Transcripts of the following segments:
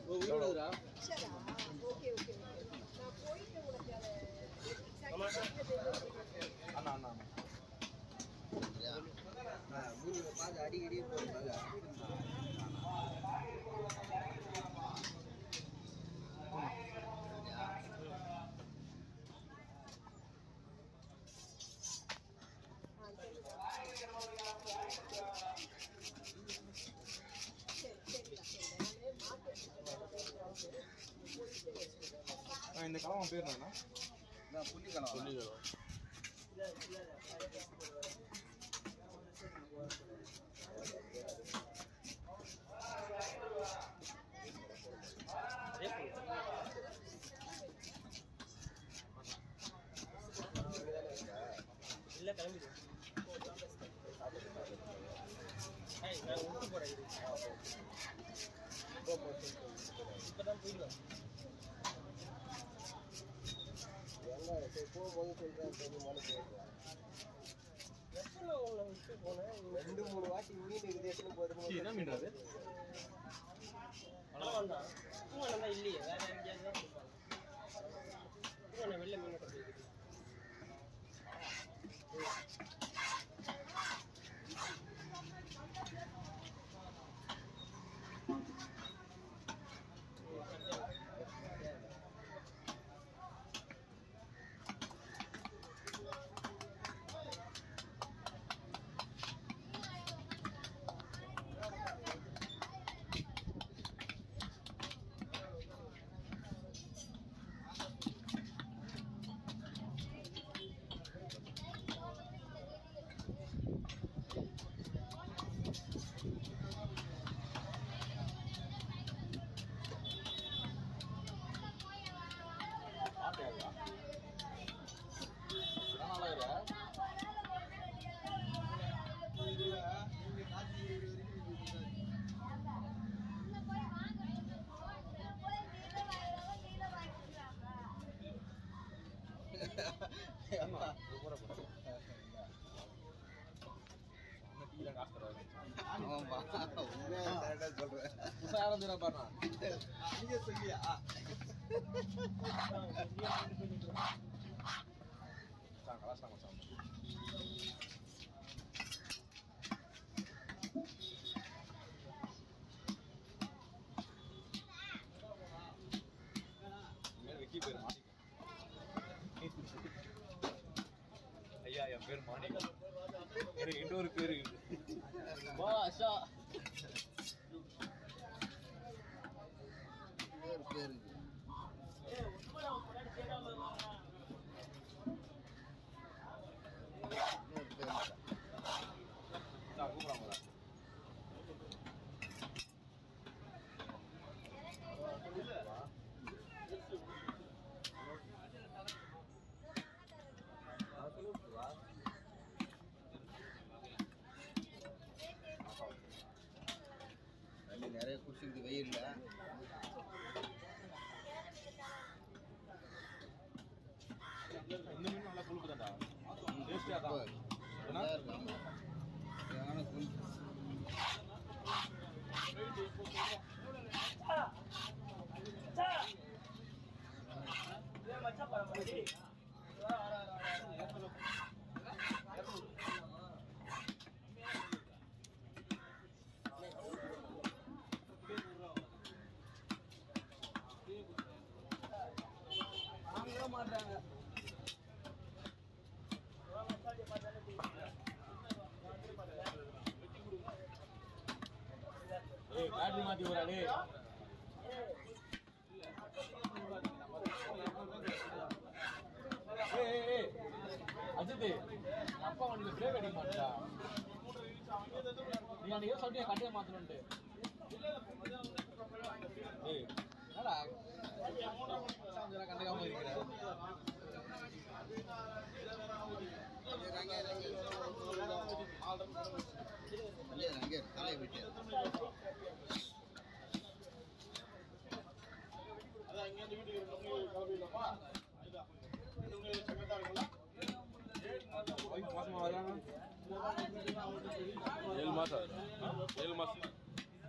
உயிரோடுதுடா சரா okay okay okay நான் போயிட்டு உனக்கு அதை எக்ஸாக்ட் அண்ணா அண்ணா அண்ணா மூணு பார்த்து அடிக்கடி போடுறாங்க ஆ, இந்த கலவன் பேர் என்னண்ணா நான் புள்ளிக்கலாம் சொல்லிக்கிறோம் இல்ல கிளம்பிடு ஏய், நான் விட்டு போறேன் இரு. இப்பதான் போயிடலாம் போகும்போது சொல்றேன் தெரியுமான்னு கேட்குறேன் எப்போ உங்களை விட்டு போனேன் ரெண்டு மூணு வாட்டி மீன் இருக்குதுன்னு போதும் என்ன மீன் அது பழம் தான் பூவனம் தான் இல்லையே வேற எங்கேயாவது தான் கொடுப்பாங்க பூவனை வெள்ளை மீன் கொண்டு இருக்குது ஆட்டையாக்கா நல்லா இருக்கா ஆமா இது போட போட அந்த டீல காசு தராங்க ஆமாம்பா உண்மையாக கரெக்டாக சொல்கிறேன் புதுசா ஆரம்பிச்சிடா பாருண்ணா நீங்க சொல்லியா சாங்களா சாங்க சாங்க இனிமேல் விக்கி பேர் மாணிக்கம் ஐயா என் பேர் மாணிக்கம் எனக்கு இன்னொரு பேர் இருக்கு பாஷா பேர் பேர் இன்னொரு பேர் நான் கூப்பிடாம தண்ணி நிறைய குடிச்சிருக்கு வெயில்ல இந்த மீன் நல்லா கொழுப்பு தான்டா டேஸ்டியா தான் நல்லா இருக்கு ஆமா. சரியான குளி வாங்கவே மாட்டாங்க ஏய் பேட்டரி மாத்தி விடுறா டேய் ஏய் ஏய் ஏய் அஜித் அப்பா வண்டியில பிரேக் அடிக்க மாட்டா நீ அன்னைக்கு சொல்லியா கட்டையை மாத்தணும்ட்டு ஏய் என்னடா கொஞ்சம் கண்டுக்காம இருக்கிற இல்லையா அங்கே தலையை விட்டு மாசமா வராங்க ஏழு மாசம் ஏழு மாசம்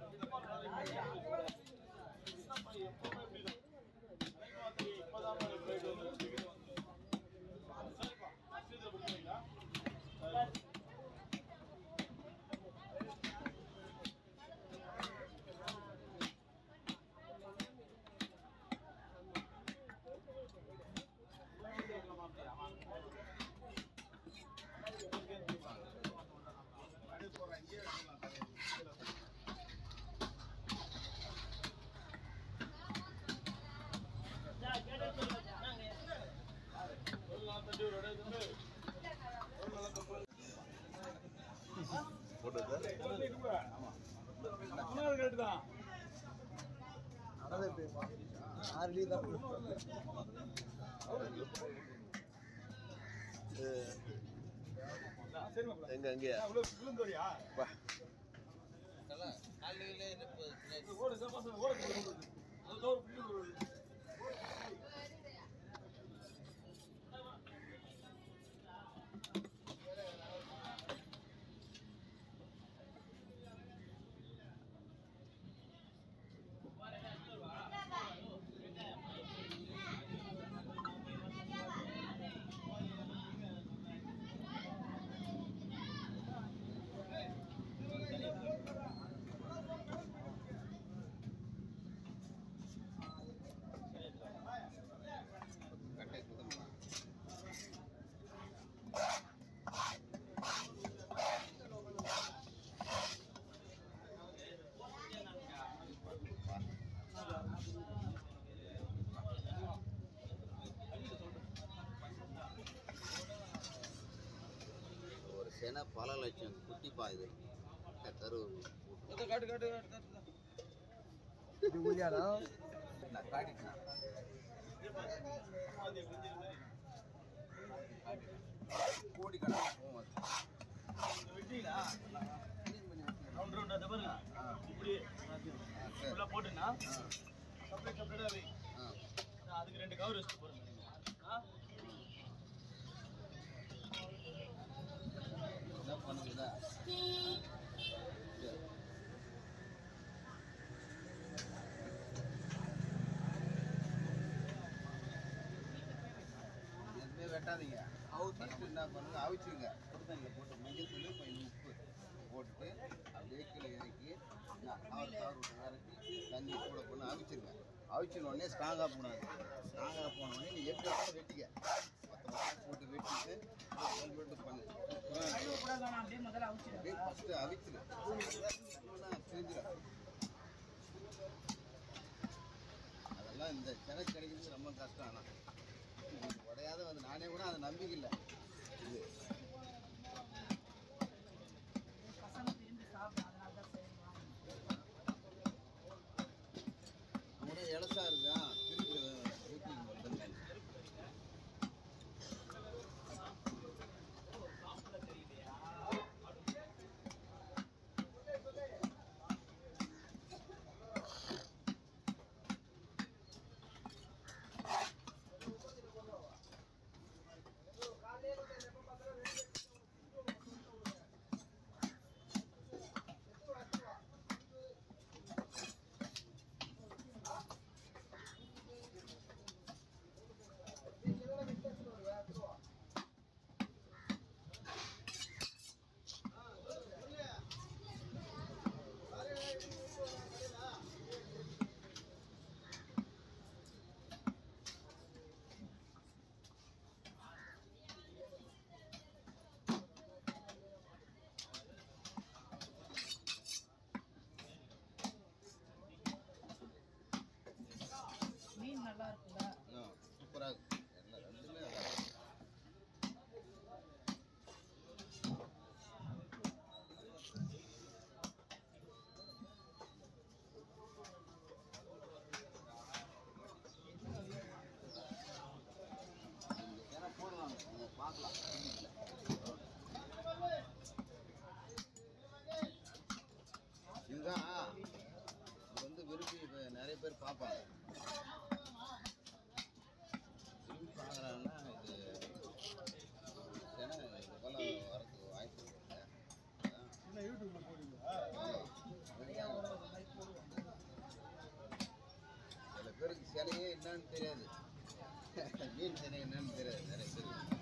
எங்க அங்கேயா வா நல்லா காலையில இருப்பது கட்டை குதம்பா ஒரு சென பல லட்சம் குட்டி பாயுது கரு காட்டு காட்டு காட்டு நான் காட்டிட்டேன் கோடி கணக்கு போகும் அது போட்டுனா ஆ. செப்பரேட் செப்பரேட்டா வை ஆ அதுக்கு ரெண்டு கவர் வச்சுட்டு போறேன் ஆ என்ன பண்ணுதுடா எதுவுமே வெட்டாதீங்க ஃபஸ்ட்டு என்ன பண்ணுங்க அவிச்சுங்க சுடுதண்ணியில் போட்டு மஞ்சள் தூள் கொஞ்சம் உப்பு போட்டுட்டு அப்படியே கீழே இறக்கி அவர் தவறு விட்டு இறக்கி தண்ணி கூட பண்ணி அவிச்சிருங்க அவிச்சின உடனே ஸ்ட்ராங்காக போனாது ஸ்ட்ராங்காக போன உடனே நீ எப்படி வேணாலும் வெட்டிக்க மற்ற மசாலா போட்டு வெட்டிட்டு வெல்வெட்டு பண்ணு அப்படியே ஃபஸ்ட்டு அவிச்சிரு தெரிஞ்சிடும் அதெல்லாம் இந்த கிணக்கு கிடைக்கிறது ரொம்ப கஷ்டம் ஆனால் இது உடையாத வந்து நானே கூட அதை நம்பிக்கை இல்லை இது கூட இலசா இருக்கா திருப்பி ஊற்றி வந்து மீன் நல்லா இருக்குல்ல சூப்பராக இருக்கு எல்லாம் ரெண்டுமே நல்லா இருக்கு. ஏன்னா போடுவாங்க நீங்க பார்க்கலாம் டிவியில் இதுதான் இது வந்து விரும்பி இப்ப நிறைய பேர் பார்ப்பாங்க விரும்பி பார்க்குறாங்கன்னா இது ஏன்னா இது போல் வரதுக்கு வாய்ப்பு இல்லை என்ன யூடியூப்ல போடுவீங்களா சில பேருக்கு சிலையே என்னன்னு தெரியாது மீன் சிலை என்னன்னு தெரியாது நிறைய பேருக்கு